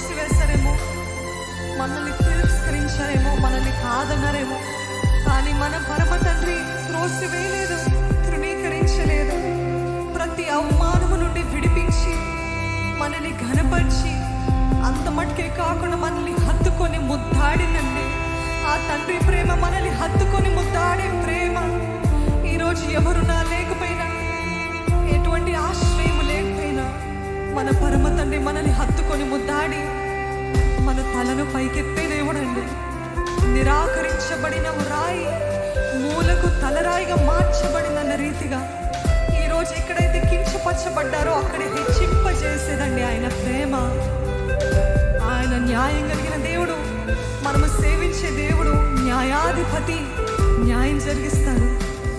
త్రోసివేశారేమో మనల్ని తిరస్కరించారేమో మనల్ని కాదన్నారేమో కానీ మన పరమ తండ్రి త్రోసివేయలేదు తృణీకరించలేదు ప్రతి అవమానము నుండి విడిపించి మనల్ని ఘనపరిచి అంత మట్టుకే కాకుండా మనల్ని హత్తుకొని ముద్దాడిందండి ఆ తండ్రి ప్రేమ మనల్ని హత్తుకొని ముద్దాడే ప్రేమ ఈరోజు ఎవరున్నా లేకపోయినా ఎటువంటి ఆశ్రయం లేకపోయినా మన పరమ తండ్రి మనల్ని హత్తుకొని ముద్దాడి మన తలను పైకెత్తే దేవుడండి నిరాకరించబడిన ఓ రాయి మూలకు తలరాయిగా మార్చబడినన్న రీతిగా ఈరోజు ఎక్కడైతే కించపరచబడ్డారో అక్కడే హెచ్చింపజేసేదండి ఆయన ప్రేమ ఆయన న్యాయం కలిగిన దేవుడు మనము సేవించే దేవుడు న్యాయాధిపతి న్యాయం జరిగిస్తాడు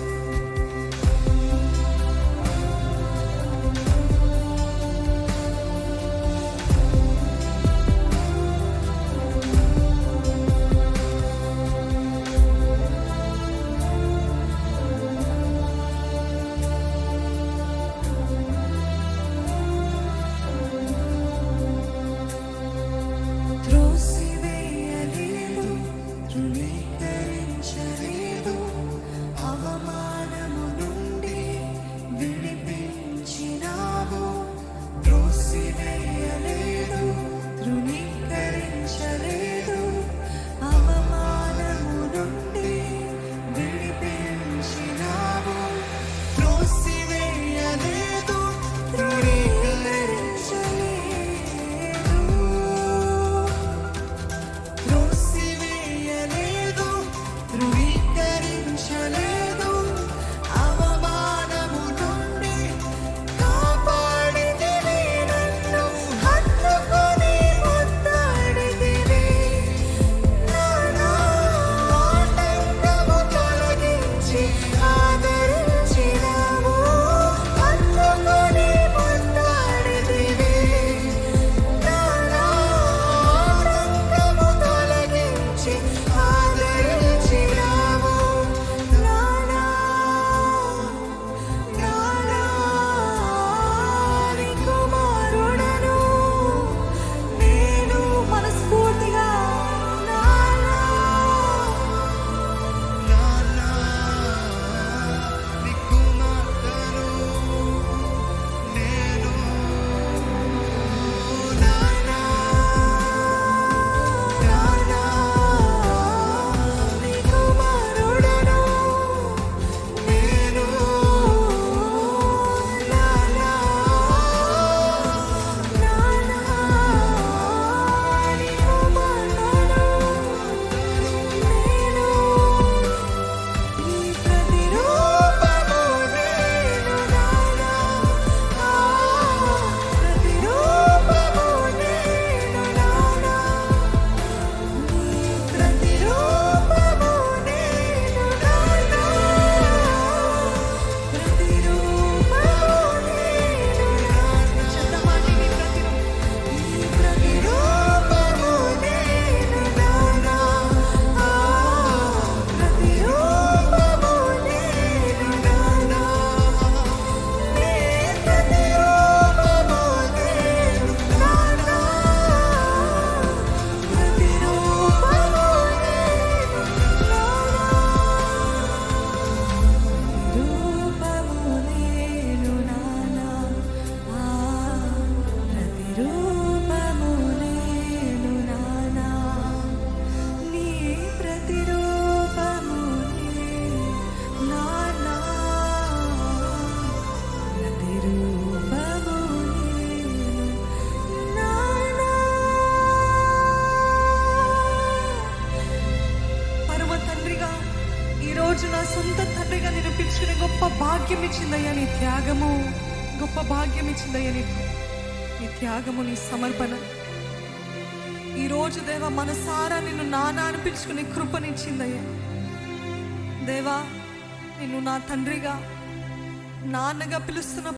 త్రోసివేయలేదు, తృణీకరించలేదు, అవమానము నుండి విడిపించినావు. త్రోసివేయలేదు, తృణీకరించలేదు, అవమానము నుండి విడిపించినావు. త్రోసివేయలేదు, తృణీకరించలేదు. త్రోసివేయలేదు, ధృవీకరించలేదు, అవమానము నుండి కాపాడితివి నన్ను, హత్తుకొని ముద్దాడితివి. నానా ఆటంకము తొలగించి ఆదరించినావు, హత్తుకొని ముద్దాడితివి. నానా ఆటంకము తొలగించి ఆదరించినావు. నానా, నానా నీ కుమారుడను. నేను మనస్ఫూర్తిగా నానా నానా నీ కుమారుడను. నేను నానా నానా నీ కుమారుడను. నేను నీ ప్రతిరూపము నేను నానా ఆ ప్రతిరూపము నేను నానా నీ ప్రతిరూపము నేను నానా ప్రతిరూపము నేను నానా చెత్తమాటి నీ ప్రతిరూపము నీ ప్రతిరూపము నేను నానా ఆ ప్రతిరూపము నేను నానా నీ ప్రతిరూపము నేను నానా ప్రతిరూపము నేను నానా ఆ ప్రతిరూపము నేను నానా నీ ప్రతిరూపము నేను నానా ప్రతిరూపము నేను నానా పరమ తండ్రిగా ఈ రోజు నా సొంత తండ్రిగా నేను పిలుచుకునే గొప్ప భాగ్యం ఇచ్చిందయ్యా నీ త్యాగము గొప్ప భాగ్యం ఇచ్చిందయ్యా నీ నీ త్యాగము నీ సమర్పణ ఈ రోజు దేవా మనసారా నిన్ను నాన్న అని పిలుచుకునే కృపనిచ్చిందయ్యా దేవా నిన్ను నా తండ్రిగా నాన్నగా పిలుస్తున్న